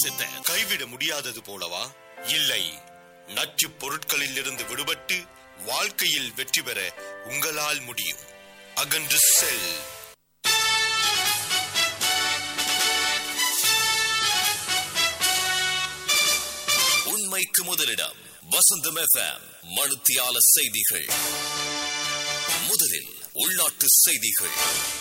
நேசத்தை கைவிட முடியாதது போலவா இல்லை நச்சுப் பொருட்களில் இருந்து விடுபட்டு வாழ்க்கையில் வெற்றி பெற உங்களால் முடியும் அகன்று செல் உண்மைக்கு முதலிடம் வசந்தம் எஃப்எம் மனுத்தியால செய்திகள் முதலில் உள்நாட்டு செய்திகள்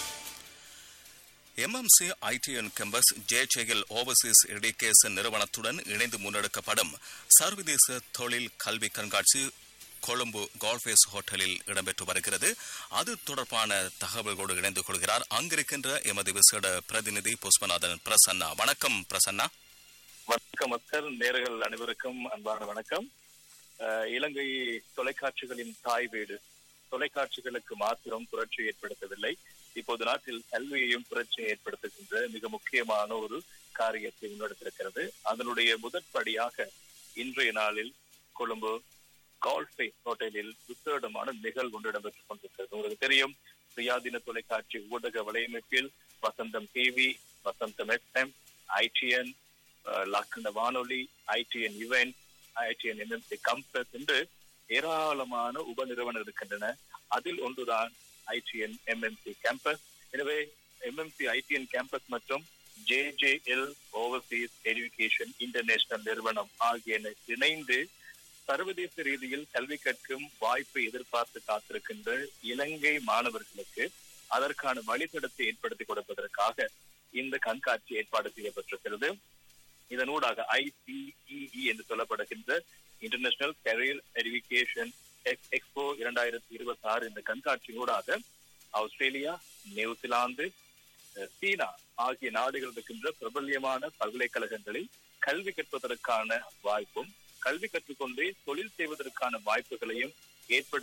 MMC ITN campus JJL overseas education நிறுவனத்துடன் இணைந்து முன்னெடுக்கப்படும் சர்வதேச தொழில் கல்வி கண்காட்சி கொழும்பு கோல்ஃபேஸ் ஹோட்டலில் இடம்பெற்று வருகிறது அது தொடர்பான தகவல்களோடு இணைந்து கொள்கிறார் அங்கிருக்கின்ற எமது விசேட பிரதிநிதி புஷ்பநாதன் பிரசன்னா வணக்கம் பிரசன்னா வணக்கம் மக்கள் நேர்கள் அனைவருக்கும் அன்பான வணக்கம் அஹ், இலங்கை தொலைக்காட்சிகளின் தாய் வீடு தொலைக்காட்சிகளுக்கு மாத்திரம் புரட்சி ஏற்படுத்தவில்லை இப்போது நாட்டில் கல்வியையும் புரட்சி ஏற்படுத்துகின்ற மிக முக்கியமான ஒரு காரியத்தை முன்னெடுத்திருக்கிறது அதனுடைய முதற்படியாக இன்றைய நாளில் கொழும்பு கால்ஃபே ஹோட்டலில் விசேடமான நிகழ்வு ஒன்று இடம்பெற்றுக் கொண்டிருக்கிறது உங்களுக்கு தெரியும் சுயாதீன தொலைக்காட்சி ஊடக வலையமைப்பில் Vasantham TV Vasantham FM ITN Lakhanda வானொலி ITN event ITN MMC campus என்று ஏராளமான உபநிறுவனம் இருக்கின்றன அதில் ஒன்றுதான் ஐடிஎன் எம்எம்சி கேம்பஸ் எனவே எம்எம்சி ஐடிஎன் கேம்பஸ் மற்றும் ஜேஜேஎல் ஓவர்சீஸ் எஜுகேஷன் இன்டர்நேஷனல் நிறுவனம் ஆகியன இணைந்து சர்வதேச ரீதியில் கல்வி கற்கும் வாய்ப்பை எதிர்பார்த்து காத்திருக்கின்ற இலங்கை மாணவர்களுக்கு அதற்கான வழித்தடத்தை ஏற்படுத்தி கொடுப்பதற்காக இந்த கண்காட்சி ஏற்பாடு செய்யப்பட்டிருக்கிறது இதனூடாக ஐசிஇஇ என்று சொல்லப்படுகின்ற இன்டர்நேஷனல் கரியர் எஜுகேஷன் எக்ஸ்போ இரண்டாயிரத்தி இருபத்தி ஆறு இந்த கண்காட்சியினூடாக ஆஸ்திரேலியா நியூசிலாந்து அஹ், சீனா ஆகிய நாடுகள் இருக்கின்ற பிரபல்யமான பல்கலைக்கழகங்களில் கல்வி கற்பதற்கான வாய்ப்பும் கல்வி கற்றுக்கொண்டே தொழில் செய்வதற்கான வாய்ப்புகளையும் ஏற்படுத்தி